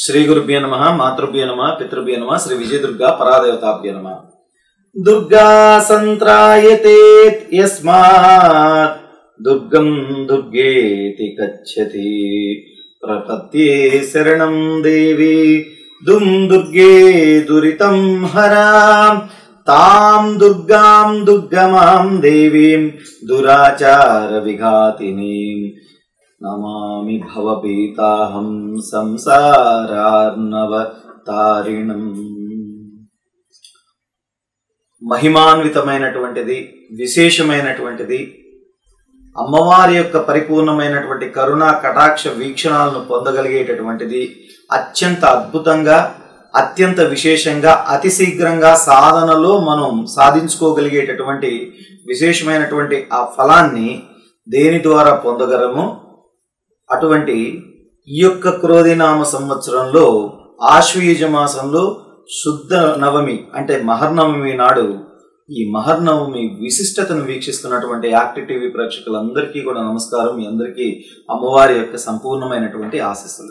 శ్రీ గురుభ్యో నమ మాతృభ్యో నమ పితృభ్యో నమ శ్రీ విజయదుర్గా పరాదేవతాభ్యో నమ దుర్గా సంత్రాయతే యస్మాత్ దుర్గం దుర్గేతి గచ్చతి ప్రపత్యే శరణం దేవి దుం దుర్గే దురితం హరా తాం దుర్గాం దుర్గమాం దేవీం దురాచార విఘాతినీం నమామి భవపీతాహం సంసారార్ణవ తారిణం మహిమాన్వితమైనటువంటిది విశేషమైనటువంటిది అమ్మవారి యొక్క పరిపూర్ణమైనటువంటి కరుణా కటాక్ష వీక్షణాలను పొందగలిగేటటువంటిది అత్యంత అద్భుతంగా అత్యంత విశేషంగా అతి శీఘ్రంగా సాధనలో మనం సాధించుకోగలిగేటటువంటి విశేషమైనటువంటి ఆ ఫలాన్ని దేని ద్వారా పొందగలము అటువంటి ఈ యొక్క క్రోధినామ సంవత్సరంలో ఆశ్వయుజ మాసంలో శుద్ధ నవమి అంటే మహర్నవమి నాడు ఈ మహర్నవమి విశిష్టతను వీక్షిస్తున్నటువంటి యాక్టివ్ టీవీ ప్రేక్షకులందరికీ కూడా నమస్కారం మీ అందరికీ అమ్మవారి యొక్క సంపూర్ణమైనటువంటి ఆశీస్సులు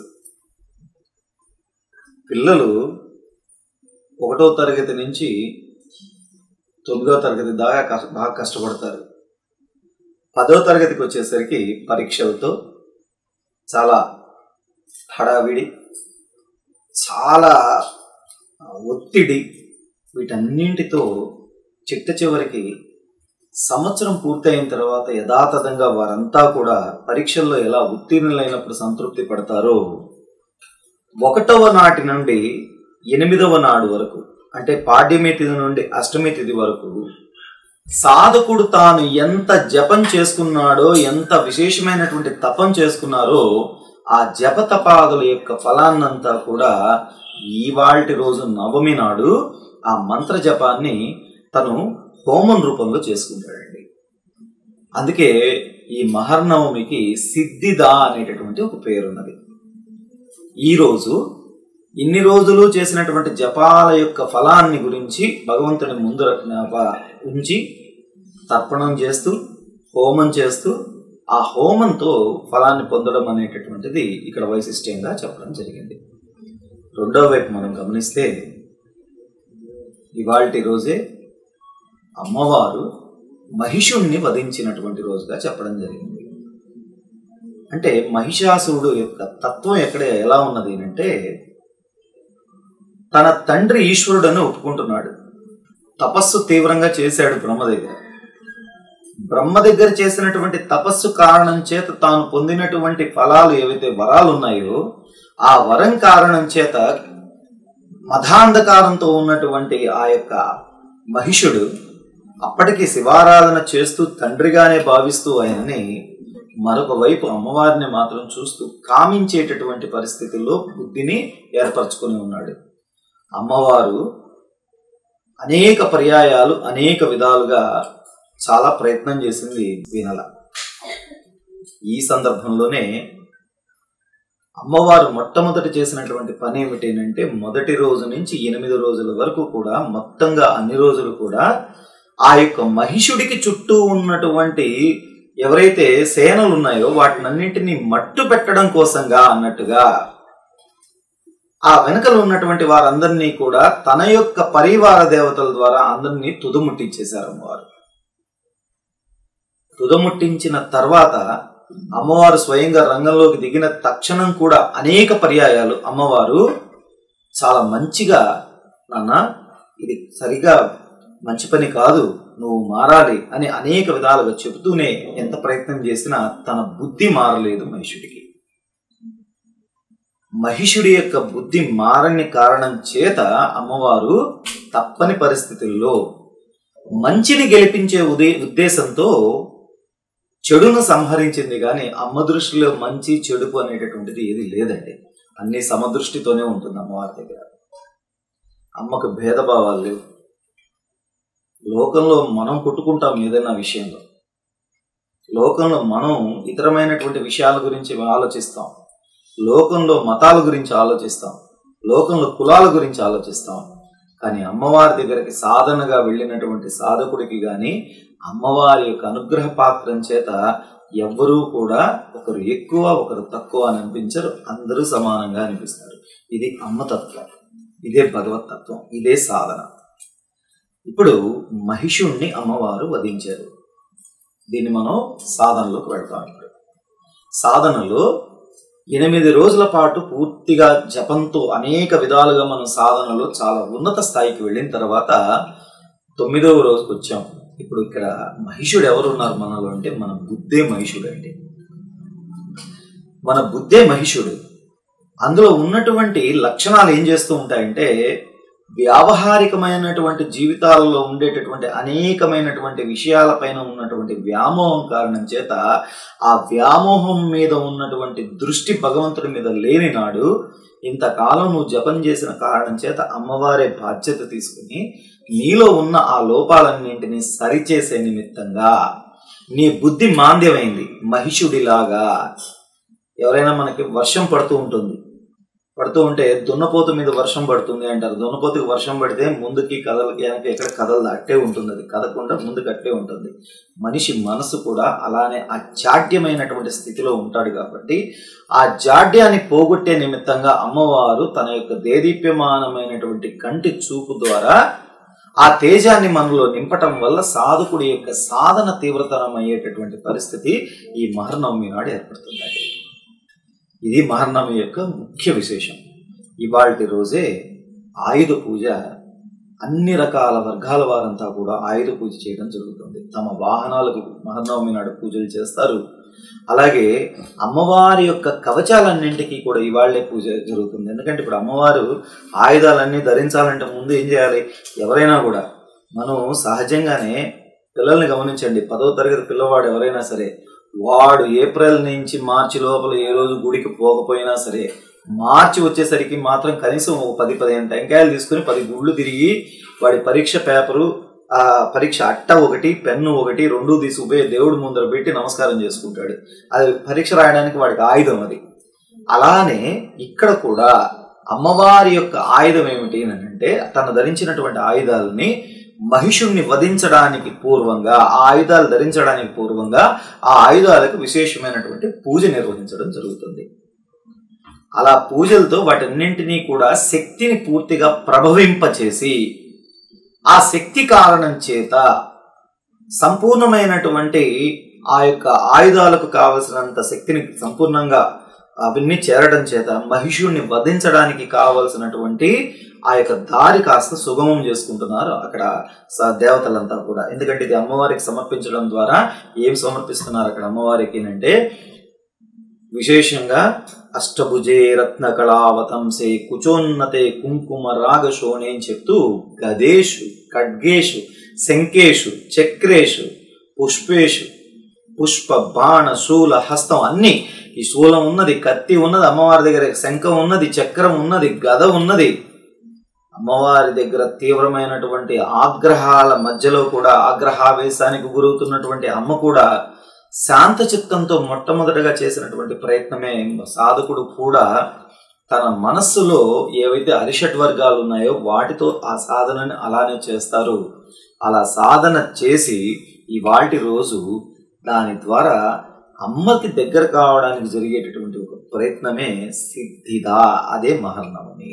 పిల్లలు ఒకటో తరగతి నుంచి తొమ్మిదో తరగతి దాకా కష్ట- బాగా కష్టపడతారు పదో తరగతికి వచ్చేసరికి పరీక్షలతో చాలా హడావిడి చాలా ఒత్తిడి వీటన్నింటితో చిట్ట చివరికి సంవత్సరం పూర్తయిన తర్వాత యథాతథంగా వారంతా కూడా పరీక్షల్లో ఎలా ఉత్తీర్ణులైనప్పుడు సంతృప్తి పడతారో ఒకటవ నాటి నుండి ఎనిమిదవ నాడు వరకు అంటే పాడ్యమి తిథి నుండి అష్టమి తిథి వరకు సాధకుడు తాను ఎంత జపం చేసుకున్నాడో ఎంత విశేషమైనటువంటి తపం చేసుకున్నారో ఆ జప తపాదుల యొక్క ఫలాన్నంతా కూడా ఇవాల్టి రోజు నవమి నాడు ఆ మంత్ర జపాన్ని తను హోమం రూపంలో చేసుకుంటాడండి అందుకే ఈ మహర్నవమికి సిద్ధిదా అనేటటువంటి ఒక పేరున్నది ఈరోజు ఇన్ని రోజులు చేసినటువంటి జపాల యొక్క ఫలాన్ని గురించి భగవంతుని ముందు రక్షణ- ఉంచి తర్పణం చేస్తూ హోమం చేస్తూ ఆ హోమంతో ఫలాన్ని పొందడం అనేటటువంటిది ఇక్కడ వైశిష్ట్యంగా చెప్పడం జరిగింది రెండో వైపు మనం గమనిస్తే ఇవాల్టి రోజే అమ్మవారు మహిషుణ్ణి వధించినటువంటి రోజుగా చెప్పడం జరిగింది అంటే మహిషాసురుడు యొక్క తత్వం ఎక్కడ ఎలా ఉన్నది అంటే తన తండ్రి ఈశ్వరుడని ఒప్పుకుంటున్నాడు తపస్సు తీవ్రంగా చేశాడు బ్రహ్మ దగ్గర బ్రహ్మ దగ్గర చేసినటువంటి తపస్సు కారణం చేత తాను పొందినటువంటి ఫలాలు ఏవైతే వరాలు ఉన్నాయో ఆ వరం కారణం చేత మధాంధకారంతో ఉన్నటువంటి ఆ యొక్క మహిషుడు అప్పటికి శివారాధన చేస్తూ తండ్రిగానే భావిస్తూ ఆయనని మరొక వైపు అమ్మవారిని మాత్రం చూస్తూ కామించేటటువంటి పరిస్థితుల్లో బుద్ధిని ఏర్పరచుకొని ఉన్నాడు అమ్మవారు అనేక పర్యాయాలు అనేక విధాలుగా చాలా ప్రయత్నం చేసింది వినల ఈ సందర్భంలోనే అమ్మవారు మొట్టమొదటి చేసినటువంటి పని ఏమిటంటే మొదటి రోజు నుంచి ఎనిమిది రోజుల వరకు కూడా మొత్తంగా అన్ని రోజులు కూడా ఆ యొక్క మహిషుడికి చుట్టూ ఉన్నటువంటి ఎవరైతే సేనలు ఉన్నాయో వాటినన్నింటినీ మట్టు పెట్టడం కోసంగా అన్నట్టుగా ఆ వెనకల ఉన్నటువంటి వారందరినీ కూడా తన యొక్క పరివార దేవతల ద్వారా అందరినీ తుదముట్టించేశారు అమ్మవారు తుదముట్టించిన తర్వాత అమ్మవారు స్వయంగా రంగంలోకి దిగిన తక్షణం కూడా అనేక పర్యాయాలు అమ్మవారు చాలా మంచిగా నాన్న ఇది సరిగా మంచి పని కాదు నువ్వు మారాలి అని అనేక విధాలుగా చెబుతూనే ఎంత ప్రయత్నం చేసినా తన బుద్ధి మారలేదు మహిషుడికి మహిషుడి యొక్క బుద్ధి మారని కారణం చేత అమ్మవారు తప్పని పరిస్థితుల్లో మంచిని గెలిపించే ఉదే ఉద్దేశంతో చెడును సంహరించింది కానీ అమ్మ దృష్టిలో మంచి చెడుపు అనేటటువంటిది ఏది లేదండి అన్ని సమదృష్టితోనే ఉంటుంది అమ్మవారి దగ్గర అమ్మకు భేదభావాలు లేవు లోకంలో మనం కొట్టుకుంటాం ఏదైనా విషయంలో లోకంలో మనం ఇతరమైనటువంటి విషయాల గురించి ఆలోచిస్తాం లోకంలో మతాల గురించి ఆలోచిస్తాం లోకంలో కులాల గురించి ఆలోచిస్తాం కానీ అమ్మవారి దగ్గరికి సాధనగా వెళ్ళినటువంటి సాధకుడికి గాని అమ్మవారి యొక్క అనుగ్రహ పాత్రం చేత ఎవ్వరూ కూడా ఒకరు ఎక్కువ ఒకరు తక్కువ అని అనిపించరు అందరూ సమానంగా అనిపిస్తారు ఇది అమ్మతత్వం ఇదే భగవత్ తత్వం ఇదే సాధన ఇప్పుడు మహిషుణ్ణి అమ్మవారు వధించారు దీన్ని మనం సాధనలోకి వెళ్తాం ఇప్పుడు సాధనలో ఎనిమిది రోజుల పాటు పూర్తిగా జపంతో అనేక విధాలుగా మనం సాధనలో చాలా ఉన్నత స్థాయికి వెళ్ళిన తర్వాత తొమ్మిదవ రోజుకి వచ్చాం ఇప్పుడు ఇక్కడ మహిషుడు ఎవరు ఉన్నారు మనలో అంటే మన బుద్ధే మహిషుడు అండి మన బుద్ధే మహిషుడు అందులో ఉన్నటువంటి లక్షణాలు ఏం చేస్తూ ఉంటాయంటే వ్యావహారికమైనటువంటి జీవితాలలో ఉండేటటువంటి అనేకమైనటువంటి విషయాలపైన ఉన్నటువంటి వ్యామోహం కారణం చేత ఆ వ్యామోహం మీద ఉన్నటువంటి దృష్టి భగవంతుడి మీద లేని నాడు ఇంతకాలం నువ్వు జపం చేసిన కారణం చేత అమ్మవారే బాధ్యత తీసుకుని నీలో ఉన్న ఆ లోపాలన్నింటినీ సరిచేసే నిమిత్తంగా నీ బుద్ధి మాంద్యమైంది మహిషుడిలాగా ఎవరైనా మనకి వర్షం పడుతూ ఉంటుంది పడుతూ ఉంటే దున్నపోతు మీద వర్షం పడుతుంది అంటారు దున్నపోతుకి వర్షం పడితే ముందుకి కదల వెనక ఎక్కడ కదలదు అట్టే ఉంటుంది అది కదకుండా ముందుకు అట్టే ఉంటుంది మనిషి మనసు కూడా అలానే అజాడ్యమైనటువంటి స్థితిలో ఉంటాడు కాబట్టి ఆ జాడ్యాన్ని పోగొట్టే నిమిత్తంగా అమ్మవారు తన యొక్క దేదీప్యమానమైనటువంటి కంటి చూపు ద్వారా ఆ తేజాన్ని మనలో నింపటం వల్ల సాధకుడి యొక్క సాధన తీవ్రతరం అయ్యేటటువంటి పరిస్థితి ఈ మహర్నవమి నాడు ఏర్పడుతుంది ఇది మహర్నవమి యొక్క ముఖ్య విశేషం ఇవాళ రోజే ఆయుధ పూజ అన్ని రకాల వర్గాల వారంతా కూడా ఆయుధ పూజ చేయడం జరుగుతుంది తమ వాహనాలకు మహర్నవమి నాడు పూజలు చేస్తారు అలాగే అమ్మవారి యొక్క కవచాలన్నింటికి కూడా ఇవాళ్లే పూజ జరుగుతుంది ఎందుకంటే ఇప్పుడు అమ్మవారు ఆయుధాలన్నీ ధరించాలంటే ముందు ఏం చేయాలి ఎవరైనా కూడా మనం సహజంగానే పిల్లల్ని గమనించండి పదో తరగతి పిల్లవాడు ఎవరైనా సరే వాడు ఏప్రిల్ నుంచి మార్చి లోపల ఏ రోజు గుడికి పోకపోయినా సరే మార్చి వచ్చేసరికి మాత్రం కనీసం ఒక పది పదిహేను టెంకాయలు తీసుకుని పది గుళ్ళు తిరిగి వాడి పరీక్ష పేపరు ఆ పరీక్ష అట్ట ఒకటి పెన్ను ఒకటి రెండు తీసుకుపోయి దేవుడి ముందర పెట్టి నమస్కారం చేసుకుంటాడు అది పరీక్ష రాయడానికి వాడికి ఆయుధం అది అలానే ఇక్కడ కూడా అమ్మవారి యొక్క ఆయుధం ఏమిటి అని అంటే తను ధరించినటువంటి ఆయుధాలని మహిషుణ్ణి వధించడానికి పూర్వంగా ఆ ఆయుధాలు ధరించడానికి పూర్వంగా ఆ ఆయుధాలకు విశేషమైనటువంటి పూజ నిర్వహించడం జరుగుతుంది అలా పూజలతో వాటన్నింటినీ కూడా శక్తిని పూర్తిగా ప్రభవింపచేసి ఆ శక్తి కారణం చేత సంపూర్ణమైనటువంటి ఆ యొక్క ఆయుధాలకు కావలసినంత శక్తిని సంపూర్ణంగా అవన్నీ చేరడం చేత మహిషుణ్ణి వధించడానికి కావలసినటువంటి ఆ యొక్క దారి కాస్త సుగమం చేసుకుంటున్నారు అక్కడ స- దేవతలంతా కూడా ఎందుకంటే ఇది అమ్మవారికి సమర్పించడం ద్వారా ఏం సమర్పిస్తున్నారు అక్కడ అమ్మవారికి అంటే విశేషంగా అష్టభుజే రత్న కళావతంసే కుచోన్నతే కుంకుమ రాగశోణే అని చెప్తూ గదేషు ఖడ్గేషు శంకేషు చక్రేషు పుష్పేషు పుష్ప బాణ శూల హస్తం అన్ని ఈ శూలం ఉన్నది కత్తి ఉన్నది అమ్మవారి దగ్గర శంఖం ఉన్నది చక్రం ఉన్నది గద ఉన్నది అమ్మవారి దగ్గర తీవ్రమైనటువంటి ఆగ్రహాల మధ్యలో కూడా ఆగ్రహావేశానికి గురవుతున్నటువంటి అమ్మ కూడా శాంత చిత్తంతో మొట్టమొదటగా చేసినటువంటి ప్రయత్నమే సాధకుడు కూడా తన మనస్సులో ఏవైతే అరిషట్ వర్గాలు ఉన్నాయో వాటితో ఆ సాధనని అలానే చేస్తారు అలా సాధన చేసి ఇవాటి రోజు దాని ద్వారా అమ్మకి దగ్గర కావడానికి జరిగేటటువంటి ఒక ప్రయత్నమే సిద్ధిదా అదే మహర్నవమి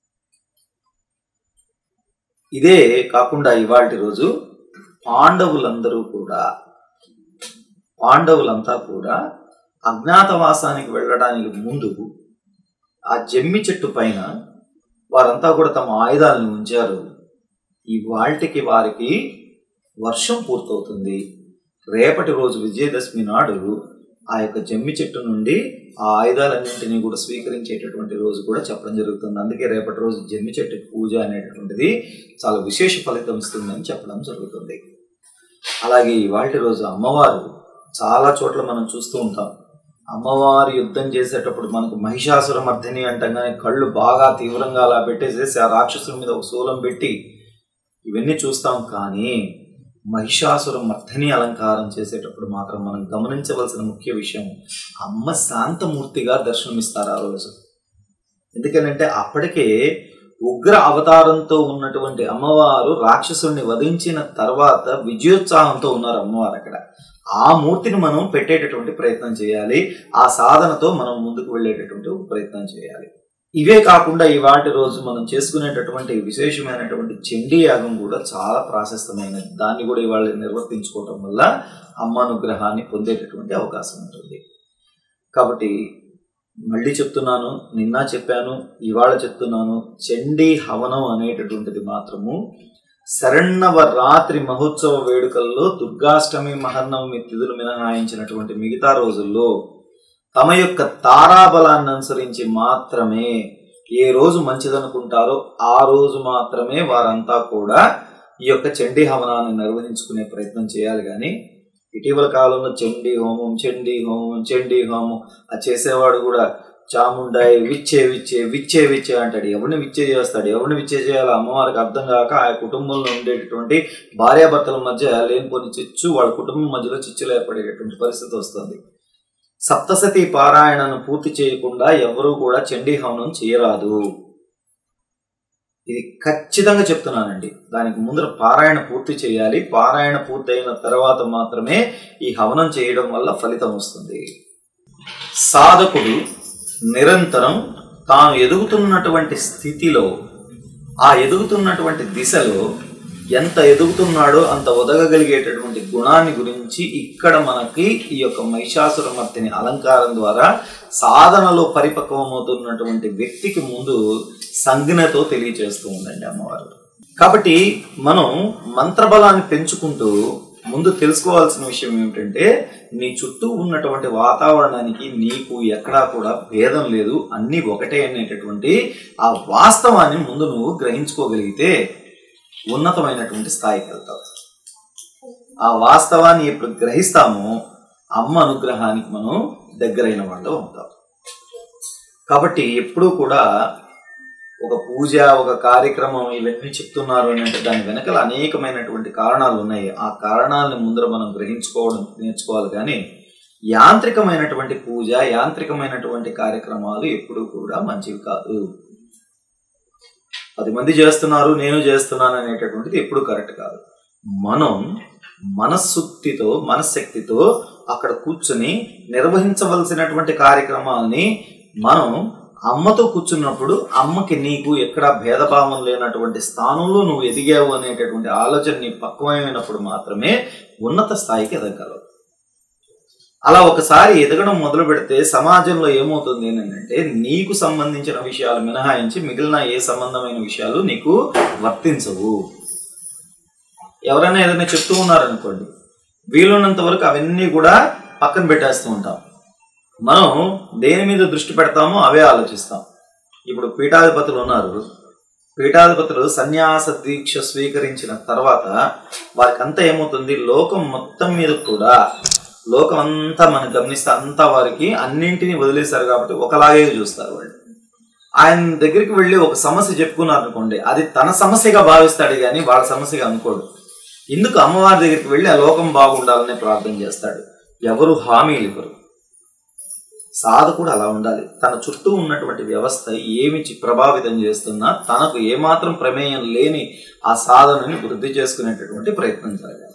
ఇదే కాకుండా ఇవాటి రోజు పాండవులందరూ కూడా పాండవులంతా కూడా అజ్ఞాతవాసానికి వెళ్ళడానికి ముందు ఆ జమ్మి చెట్టు పైన వారంతా కూడా తమ ఆయుధాలను ఉంచారు ఈ వాటికి వారికి వర్షం పూర్తవుతుంది రేపటి రోజు విజయదశమి నాడు ఆ యొక్క జమ్మి చెట్టు నుండి ఆ ఆయుధాలన్నింటినీ కూడా స్వీకరించేటటువంటి రోజు కూడా చెప్పడం జరుగుతుంది అందుకే రేపటి రోజు జమ్మి చెట్టు పూజ అనేటటువంటిది చాలా విశేష ఫలితం ఇస్తుందని చెప్పడం జరుగుతుంది అలాగే ఇవాటి రోజు అమ్మవారు చాలా చోట్ల మనం చూస్తూ ఉంటాం అమ్మవారు యుద్ధం చేసేటప్పుడు మనకు మహిషాసుర మర్దిని అంటాం కానీ కళ్ళు బాగా తీవ్రంగా అలా పెట్టేసేసి ఆ రాక్షసుల మీద ఒక శూలం పెట్టి ఇవన్నీ చూస్తాం కానీ మహిషాసుర మర్దిని అలంకారం చేసేటప్పుడు మాత్రం మనం గమనించవలసిన ముఖ్య విషయం అమ్మ శాంతమూర్తిగా దర్శనమిస్తారు ఆ రోజు ఎందుకంటే అప్పటికే ఉగ్ర అవతారంతో ఉన్నటువంటి అమ్మవారు రాక్షసుల్ని వధించిన తర్వాత విజయోత్సాహంతో ఉన్నారు అమ్మవారు అక్కడ ఆ మూర్తిని మనం పెట్టేటటువంటి ప్రయత్నం చేయాలి ఆ సాధనతో మనం ముందుకు వెళ్ళేటటువంటి ఒక ప్రయత్నం చేయాలి ఇవే కాకుండా ఇవాటి రోజు మనం చేసుకునేటటువంటి విశేషమైనటువంటి చండీ యాగం కూడా చాలా ప్రాశస్తమైనది దాన్ని కూడా ఇవాళ నిర్వర్తించుకోవటం వల్ల అమ్మ అనుగ్రహాన్ని పొందేటటువంటి అవకాశం ఉంటుంది కాబట్టి మళ్ళీ చెప్తున్నాను నిన్న చెప్పాను ఇవాళ చెప్తున్నాను చండీ హవనం అనేటటువంటిది మాత్రము శరణవ రాత్రి మహోత్సవ వేడుకల్లో దుర్గాష్టమి మహర్నవమి తిథులు మినహాయించినటువంటి మిగతా రోజుల్లో తమ యొక్క తారాబలాన్ని అనుసరించి మాత్రమే ఏ రోజు మంచిదనుకుంటారో ఆ రోజు మాత్రమే వారంతా కూడా ఈ యొక్క చండీ హవనాన్ని నిర్వహించుకునే ప్రయత్నం చేయాలి కానీ ఇటీవల కాలంలో చండీ హోమం చండీ హోమం చండీ హోమం ఆ చేసేవాడు కూడా చాముండాయి విచ్చే విచ్చే విచ్చే విచ్చే అంటాడు ఎవరిని విచ్చే చేస్తాడు ఎవరిని విచ్చే చేయాలో అమ్మవారికి అర్థం కాక ఆ కుటుంబంలో ఉండేటటువంటి భార్యాభర్తల మధ్య లేనిపోని చిచ్చు వాళ్ళ కుటుంబం మధ్యలో చిచ్చులు ఏర్పడేటటువంటి పరిస్థితి వస్తుంది సప్తసతి పారాయణను పూర్తి చేయకుండా ఎవరూ కూడా చండీ హవనం చేయరాదు ఇది ఖచ్చితంగా చెప్తున్నానండి దానికి ముందర పారాయణ పూర్తి చేయాలి పారాయణ పూర్తయిన తర్వాత మాత్రమే ఈ హవనం చేయడం వల్ల ఫలితం వస్తుంది సాధకుడు నిరంతరం తాను ఎదుగుతున్నటువంటి స్థితిలో ఆ ఎదుగుతున్నటువంటి దిశలో ఎంత ఎదుగుతున్నాడో అంత ఒదగగలిగేటటువంటి గుణాన్ని గురించి ఇక్కడ మనకి ఈ యొక్క మహిషాసురమర్తిని అలంకారం ద్వారా సాధనలో పరిపక్వమవుతున్నటువంటి వ్యక్తికి ముందు సంజ్ఞతో తెలియచేస్తూ ఉందండి అమ్మవారు కాబట్టి మనం మంత్రబలాన్ని పెంచుకుంటూ ముందు తెలుసుకోవాల్సిన విషయం ఏమిటంటే నీ చుట్టూ ఉన్నటువంటి వాతావరణానికి నీకు ఎక్కడా కూడా భేదం లేదు అన్నీ ఒకటే అనేటటువంటి ఆ వాస్తవాన్ని ముందు నువ్వు గ్రహించుకోగలిగితే ఉన్నతమైనటువంటి స్థాయికి వెళ్తావు ఆ వాస్తవాన్ని ఎప్పుడు గ్రహిస్తామో అమ్మ అనుగ్రహానికి మనం దగ్గరైన వాళ్ళు అవుతాం కాబట్టి ఎప్పుడూ కూడా ఒక పూజ ఒక కార్యక్రమం ఇవన్నీ చెప్తున్నారు అని అంటే దాని వెనకాల అనేకమైనటువంటి కారణాలు ఉన్నాయి ఆ కారణాలను ముందర మనం గ్రహించుకోవడం నేర్చుకోవాలి కానీ యాంత్రికమైనటువంటి పూజ యాంత్రికమైనటువంటి కార్యక్రమాలు ఎప్పుడూ కూడా మంచివి కాదు పది మంది చేస్తున్నారు నేను చేస్తున్నాను అనేటటువంటిది ఎప్పుడు కరెక్ట్ కాదు మనం మనస్సుక్తితో మనశ్శక్తితో అక్కడ కూర్చుని నిర్వహించవలసినటువంటి కార్యక్రమాల్ని మనం అమ్మతో కూర్చున్నప్పుడు అమ్మకి నీకు ఎక్కడ భేదభావం లేనటువంటి స్థానంలో నువ్వు ఎదిగావు అనేటటువంటి ఆలోచన నీ పక్వమైనప్పుడు మాత్రమే ఉన్నత స్థాయికి ఎదగలవు అలా ఒకసారి ఎదగడం మొదలు పెడితే సమాజంలో ఏమవుతుంది అంటే నీకు సంబంధించిన విషయాలు మినహాయించి మిగిలిన ఏ సంబంధమైన విషయాలు నీకు వర్తించవు ఎవరైనా ఏదైనా చెప్తూ ఉన్నారనుకోండి వీలున్నంత వరకు అవన్నీ కూడా పక్కన పెట్టేస్తూ ఉంటాం మనం దేని మీద దృష్టి పెడతామో అవే ఆలోచిస్తాం ఇప్పుడు పీఠాధిపతులు ఉన్నారు పీఠాధిపతులు సన్యాస దీక్ష స్వీకరించిన తర్వాత వారికి అంతా ఏమవుతుంది లోకం మొత్తం మీద కూడా లోకం అంతా మనం గమనిస్తే అంతా వారికి అన్నింటినీ వదిలేశారు కాబట్టి ఒకలాగే చూస్తారు వాళ్ళు ఆయన దగ్గరికి వెళ్ళి ఒక సమస్య చెప్పుకున్నారు అనుకోండి అది తన సమస్యగా భావిస్తాడు కానీ వాళ్ళ సమస్యగా అనుకోడు ఎందుకు అమ్మవారి దగ్గరికి వెళ్ళి ఆ లోకం బాగుండాలని ప్రార్థన చేస్తాడు ఎవరు హామీలు ఇవ్వరు సాధకుడు అలా ఉండాలి తన చుట్టూ ఉన్నటువంటి వ్యవస్థ ఏమి చి- ప్రభావితం చేస్తున్నా తనకు ఏమాత్రం ప్రమేయం లేని ఆ సాధనని వృద్ధి చేసుకునేటటువంటి ప్రయత్నం జరగాలి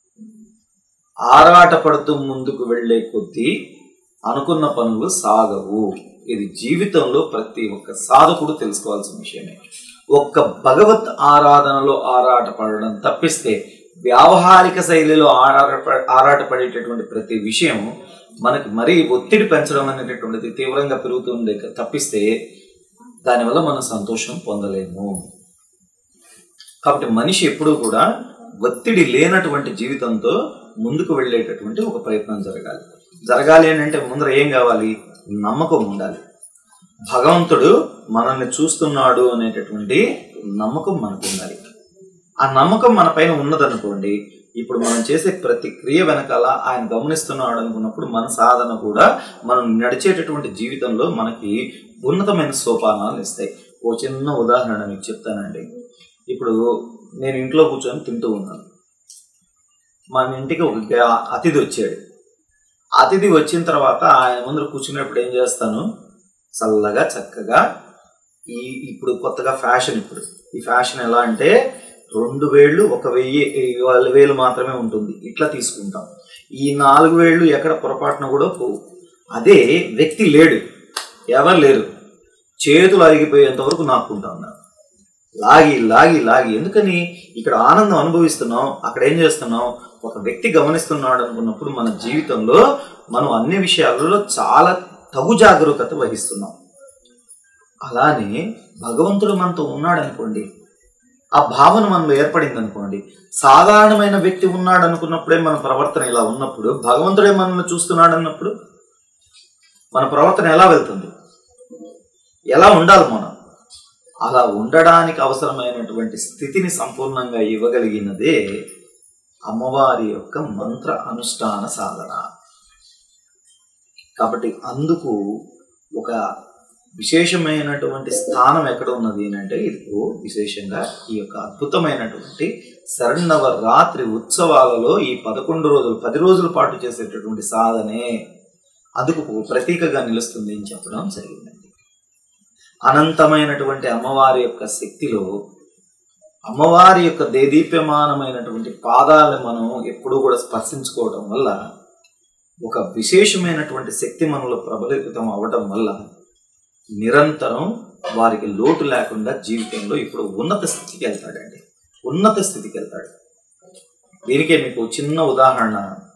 ఆరాటపడుతూ ముందుకు వెళ్ళే కొద్దీ అనుకున్న పనులు సాగవు ఇది జీవితంలో ప్రతి ఒక్క సాధకుడు తెలుసుకోవాల్సిన విషయమే ఒక్క భగవత్ ఆరాధనలో ఆరాటపడడం తప్పిస్తే వ్యావహారిక శైలిలో ఆరాట ఆరాటపడేటటువంటి ప్రతి విషయం మనకి మరీ ఒత్తిడి పెంచడం అనేటటువంటిది తీవ్రంగా పెరుగుతుంది తప్పిస్తే దానివల్ల మనం సంతోషం పొందలేము కాబట్టి మనిషి ఎప్పుడూ కూడా ఒత్తిడి లేనటువంటి జీవితంతో ముందుకు వెళ్ళేటటువంటి ఒక ప్రయత్నం జరగాలి జరగాలి అని అంటే ముందర ఏం కావాలి నమ్మకం ఉండాలి భగవంతుడు మనల్ని చూస్తున్నాడు అనేటటువంటి నమ్మకం మనకు ఉండాలి ఆ నమ్మకం మన పైన ఉన్నదనుకోండి ఇప్పుడు మనం చేసే ప్రతి క్రియ వెనకాల ఆయన గమనిస్తున్నాడు అనుకున్నప్పుడు మన సాధన కూడా మనం నడిచేటటువంటి జీవితంలో మనకి ఉన్నతమైన సోపానాలు ఇస్తాయి ఓ చిన్న ఉదాహరణ మీకు చెప్తానండి ఇప్పుడు నేను ఇంట్లో కూర్చొని తింటూ ఉన్నాను మన ఇంటికి ఒక గ- అతిథి వచ్చాడు అతిథి వచ్చిన తర్వాత ఆయన ముందర కూర్చున్నప్పుడు ఏం చేస్తాను చల్లగా చక్కగా ఈ ఇప్పుడు కొత్తగా ఫ్యాషన్ ఇప్పుడు ఈ ఫ్యాషన్ ఎలా అంటే రెండు వేళ్ళు ఒక వెయ్యి ఈ వేలు మాత్రమే ఉంటుంది ఇట్లా తీసుకుంటాం ఈ నాలుగు వేళ్ళు ఎక్కడ పొరపాటున కూడా పోవు అదే వ్యక్తి లేడు ఎవరు లేరు చేతులు అరిగిపోయేంత వరకు నాకుంటా ఉన్నారు లాగి లాగి లాగి ఎందుకని ఇక్కడ ఆనందం అనుభవిస్తున్నాం అక్కడ ఏం చేస్తున్నాం ఒక వ్యక్తి గమనిస్తున్నాడు అనుకున్నప్పుడు మన జీవితంలో మనం అన్ని విషయాలలో చాలా తగు జాగరూకత వహిస్తున్నాం అలానే భగవంతుడు మనతో ఉన్నాడు అనుకోండి ఆ భావన మనలో ఏర్పడింది అనుకోండి సాధారణమైన వ్యక్తి ఉన్నాడు అనుకున్నప్పుడే మన ప్రవర్తన ఇలా ఉన్నప్పుడు భగవంతుడే మనల్ని చూస్తున్నాడు అన్నప్పుడు మన ప్రవర్తన ఎలా వెళ్తుంది ఎలా ఉండాలి మనం అలా ఉండడానికి అవసరమైనటువంటి స్థితిని సంపూర్ణంగా ఇవ్వగలిగినదే అమ్మవారి యొక్క మంత్ర అనుష్ఠాన సాధన కాబట్టి అందుకు ఒక విశేషమైనటువంటి స్థానం ఎక్కడ ఉన్నది అని అంటే ఇది విశేషంగా ఈ యొక్క అద్భుతమైనటువంటి శరణవరాత్రి ఉత్సవాలలో ఈ పదకొండు రోజులు పది రోజుల పాటు చేసేటటువంటి సాధనే అందుకు ప్రతీకగా నిలుస్తుంది అని చెప్పడం జరిగిందండి అనంతమైనటువంటి అమ్మవారి యొక్క శక్తిలో అమ్మవారి యొక్క దేదీప్యమానమైనటువంటి పాదాలను మనం ఎప్పుడూ కూడా స్పర్శించుకోవడం వల్ల ఒక విశేషమైనటువంటి శక్తి మనలో ప్రబలితం అవ్వటం వల్ల నిరంతరం వారికి లోటు లేకుండా జీవితంలో ఇప్పుడు ఉన్నత స్థితికి వెళ్తాడండి ఉన్నత స్థితికి వెళ్తాడు దీనికే మీకు చిన్న ఉదాహరణ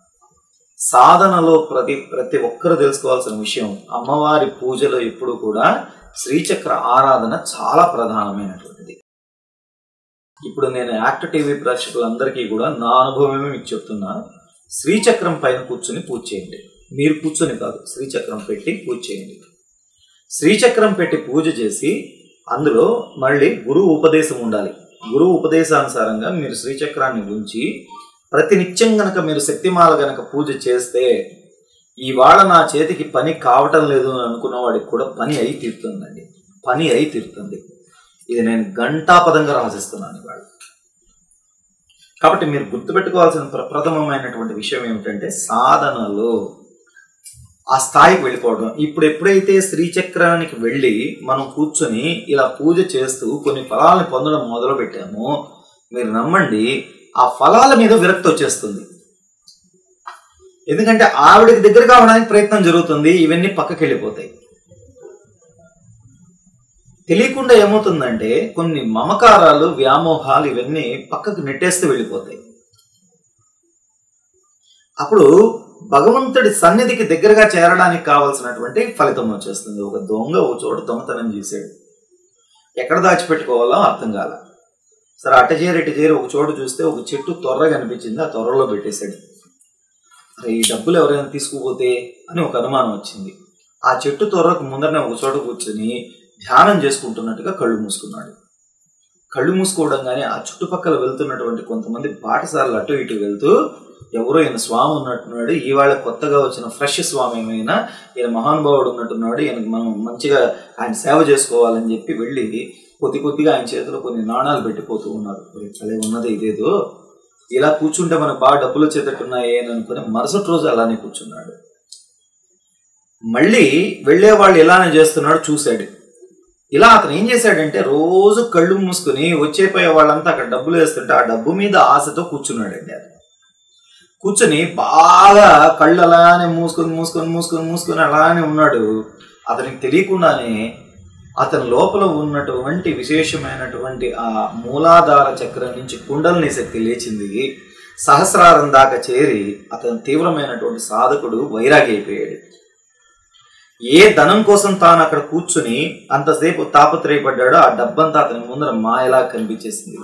సాధనలో ప్రతి ప్రతి ఒక్కరు తెలుసుకోవాల్సిన విషయం అమ్మవారి పూజలో ఎప్పుడు కూడా శ్రీచక్ర ఆరాధన చాలా ప్రధానమైనటువంటిది ఇప్పుడు నేను యాక్ట్ టీవీ ప్రేక్షకులందరికీ కూడా నా అనుభవమే మీకు చెప్తున్నా శ్రీచక్రం పైన కూర్చొని పూజ చేయండి మీరు కూర్చొని కాదు శ్రీచక్రం పెట్టి పూజ చేయండి శ్రీచక్రం పెట్టి పూజ చేసి అందులో మళ్ళీ గురువు ఉపదేశం ఉండాలి గురువు ఉపదేశానుసారంగా మీరు శ్రీచక్రాన్ని ఉంచి ప్రతినిత్యం గనక మీరు శక్తిమాల గనక పూజ చేస్తే ఇవాళ నా చేతికి పని కావటం లేదు అని అనుకున్న వాడికి కూడా పని అయి తీరుతుందండి పని అయి తీరుతుంది ఇది నేను గంటాపదంగా రాసిస్తున్నాను ఇవాళ కాబట్టి మీరు గుర్తుపెట్టుకోవాల్సిన ప్రప్రథమమైనటువంటి విషయం ఏమిటంటే సాధనలో ఆ స్థాయికి వెళ్ళిపోవడం ఇప్పుడు ఎప్పుడైతే శ్రీచక్రానికి వెళ్ళి మనం కూర్చొని ఇలా పూజ చేస్తూ కొన్ని ఫలాలను పొందడం మొదలు పెట్టామో మీరు నమ్మండి ఆ ఫలాల మీద విరక్తి వచ్చేస్తుంది ఎందుకంటే ఆవిడకి దగ్గర కావడానికి ప్రయత్నం జరుగుతుంది ఇవన్నీ పక్కకి వెళ్ళిపోతాయి తెలియకుండా ఏమవుతుందంటే కొన్ని మమకారాలు వ్యామోహాలు ఇవన్నీ పక్కకు నెట్టేస్తూ వెళ్ళిపోతాయి అప్పుడు భగవంతుడి సన్నిధికి దగ్గరగా చేరడానికి కావాల్సినటువంటి ఫలితం వచ్చేస్తుంది ఒక దొంగ ఒక చోట దొంగతనం చేశాడు ఎక్కడ దాచిపెట్టుకోవాలో అర్థం కాల సరే అట చేరి ఇటు చేరి ఒక చోటు చూస్తే ఒక చెట్టు తొర్ర కనిపించింది ఆ తొర్రలో పెట్టేశాడు అరే ఈ డబ్బులు ఎవరైనా తీసుకుపోతే అని ఒక అనుమానం వచ్చింది ఆ చెట్టు తొర్రకు ముందరనే ఒక చోట కూర్చొని ధ్యానం చేసుకుంటున్నట్టుగా కళ్ళు మూసుకున్నాడు కళ్ళు మూసుకోవడం కానీ ఆ చుట్టుపక్కల వెళ్తున్నటువంటి కొంతమంది బాటసార్లు అటు ఇటు వెళ్తూ ఎవరో ఈయన స్వామి ఉన్నట్టున్నాడు ఇవాళ కొత్తగా వచ్చిన ఫ్రెష్ స్వామి ఏమైనా ఈయన మహానుభావుడు ఉన్నట్టున్నాడు ఈయనకి మనం మంచిగా ఆయన సేవ చేసుకోవాలని చెప్పి వెళ్ళి కొద్ది కొద్దిగా ఆయన చేతిలో కొన్ని నాణాలు పెట్టిపోతూ ఉన్నారు అదే ఉన్నది ఇదేదో ఇలా కూర్చుంటే మనకు బాగా డబ్బులు వచ్చేటట్టున్నాయి అని అనుకుని మరుసటి రోజు అలానే కూర్చున్నాడు మళ్ళీ వెళ్ళే వాళ్ళు ఇలానే చేస్తున్నాడు చూశాడు ఇలా అతను ఏం చేశాడంటే రోజు కళ్ళు మూసుకుని వచ్చేపోయే వాళ్ళంతా అక్కడ డబ్బులు వేస్తుంటే ఆ డబ్బు మీద ఆశతో కూర్చున్నాడండి అది కూర్చొని బాగా కళ్ళు అలానే మూసుకొని మూసుకొని మూసుకొని మూసుకొని అలానే ఉన్నాడు అతనికి తెలియకుండానే అతని లోపల ఉన్నటువంటి విశేషమైనటువంటి ఆ మూలాధార చక్రం నుంచి కుండలిని శక్తి లేచింది సహస్రారం దాకా చేరి అతను తీవ్రమైనటువంటి సాధకుడు వైరాగి అయిపోయాడు ఏ ధనం కోసం తాను అక్కడ కూర్చుని అంతసేపు తాపత్రయపడ్డాడో ఆ డబ్బంతా అతని ముందర మాయలా కనిపించేసింది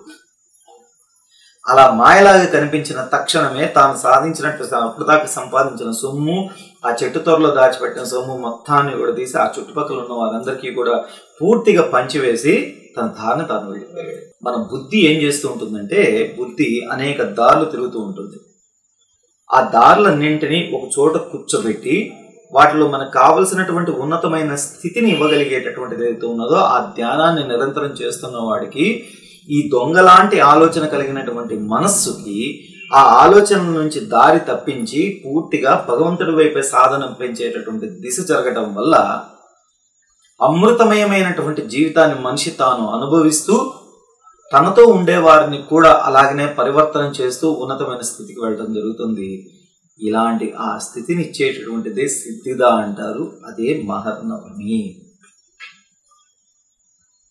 అలా మాయలాగా కనిపించిన తక్షణమే తాను సాధించినట్టు అప్పుడు దాకా సంపాదించిన సొమ్ము ఆ చెట్టు త్వరలో దాచిపెట్టిన సొమ్ము మొత్తాన్ని కూడా తీసి ఆ చుట్టుపక్కల ఉన్న వారందరికీ కూడా పూర్తిగా పంచివేసి తన దారిని తాను వెళ్ళిపోయాడు మన బుద్ధి ఏం చేస్తూ ఉంటుందంటే బుద్ధి అనేక దారులు తిరుగుతూ ఉంటుంది ఆ దారులన్నింటినీ ఒక చోట కూర్చోబెట్టి వాటిలో మనకు కావలసినటువంటి ఉన్నతమైన స్థితిని ఇవ్వగలిగేటటువంటిది ఏదైతే ఉన్నదో ఆ ధ్యానాన్ని నిరంతరం చేస్తున్న వాడికి ఈ దొంగలాంటి ఆలోచన కలిగినటువంటి మనస్సుకి ఆ ఆలోచన నుంచి దారి తప్పించి పూర్తిగా భగవంతుడి వైపే సాధన పెంచేటటువంటి దిశ జరగటం వల్ల అమృతమయమైనటువంటి జీవితాన్ని మనిషి తాను అనుభవిస్తూ తనతో ఉండే వారిని కూడా అలాగనే పరివర్తన చేస్తూ ఉన్నతమైన స్థితికి వెళ్ళడం జరుగుతుంది ఇలాంటి ఆ స్థితిని ఇచ్చేటటువంటిదే సిద్ధిద అంటారు అదే మహర్నవమి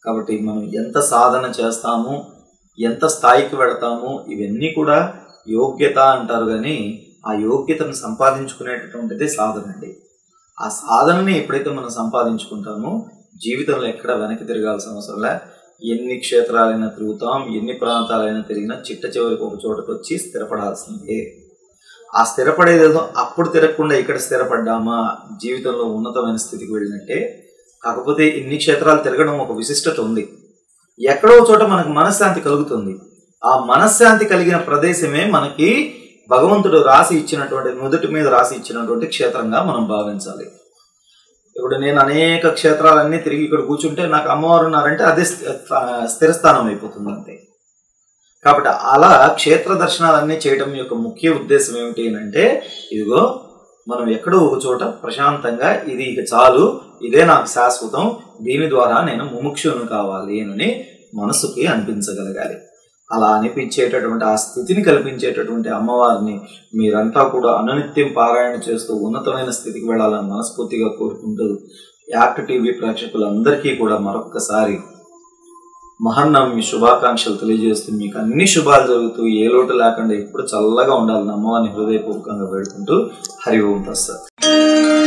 కాబట్టి మనం ఎంత సాధన చేస్తాము ఎంత స్థాయికి వెళతాము ఇవన్నీ కూడా యోగ్యత అంటారు కానీ ఆ యోగ్యతను సంపాదించుకునేటటువంటిది సాధన అండి ఆ సాధనని ఎప్పుడైతే మనం సంపాదించుకుంటామో జీవితంలో ఎక్కడ వెనక్కి తిరగాల్సిన అవసరం లే ఎన్ని క్షేత్రాలైనా తిరుగుతాం ఎన్ని ప్రాంతాలైనా తిరిగినా చిట్ట చివరికి ఒక చోటకు వచ్చి స్థిరపడాల్సిందే ఆ స్థిరపడేదేదో అప్పుడు తిరగకుండా ఇక్కడ స్థిరపడ్డామా జీవితంలో ఉన్నతమైన స్థితికి వెళ్ళినట్టే కాకపోతే ఇన్ని క్షేత్రాలు తిరగడం ఒక విశిష్టత ఉంది ఎక్కడో చోట మనకు మనశ్శాంతి కలుగుతుంది ఆ మనశ్శాంతి కలిగిన ప్రదేశమే మనకి భగవంతుడు రాసి ఇచ్చినటువంటి నుదుటి మీద రాసి ఇచ్చినటువంటి క్షేత్రంగా మనం భావించాలి ఇప్పుడు నేను అనేక క్షేత్రాలన్నీ తిరిగి ఇక్కడ కూర్చుంటే నాకు అమ్మవారు ఉన్నారంటే అదే స్థి- స్థిరస్థానం అయిపోతుంది అంతే కాబట్టి అలా క్షేత్ర దర్శనాలన్నీ చేయడం యొక్క ముఖ్య ఉద్దేశం ఏమిటి అని అంటే ఇదిగో మనం ఎక్కడో ఒక చోట ప్రశాంతంగా ఇది ఇక చాలు ఇదే నాకు శాశ్వతం దీని ద్వారా నేను ముముక్షును కావాలి అని మనసుకి అనిపించగలగాలి అలా అనిపించేటటువంటి ఆ స్థితిని కల్పించేటటువంటి అమ్మవారిని మీరంతా కూడా అనునిత్యం పారాయణ చేస్తూ ఉన్నతమైన స్థితికి వెళ్ళాలని మనస్ఫూర్తిగా కోరుకుంటూ యాక్ట్ టీవీ ప్రేక్షకులందరికీ కూడా మరొక్కసారి మహన్నమి శుభాకాంక్షలు తెలియజేస్తూ మీకు అన్ని శుభాలు జరుగుతూ ఏ లోటు లేకుండా ఎప్పుడు చల్లగా ఉండాలని అమ్మవారిని హృదయపూర్వకంగా వేడుకుంటూ హరి ఓం తస్సత్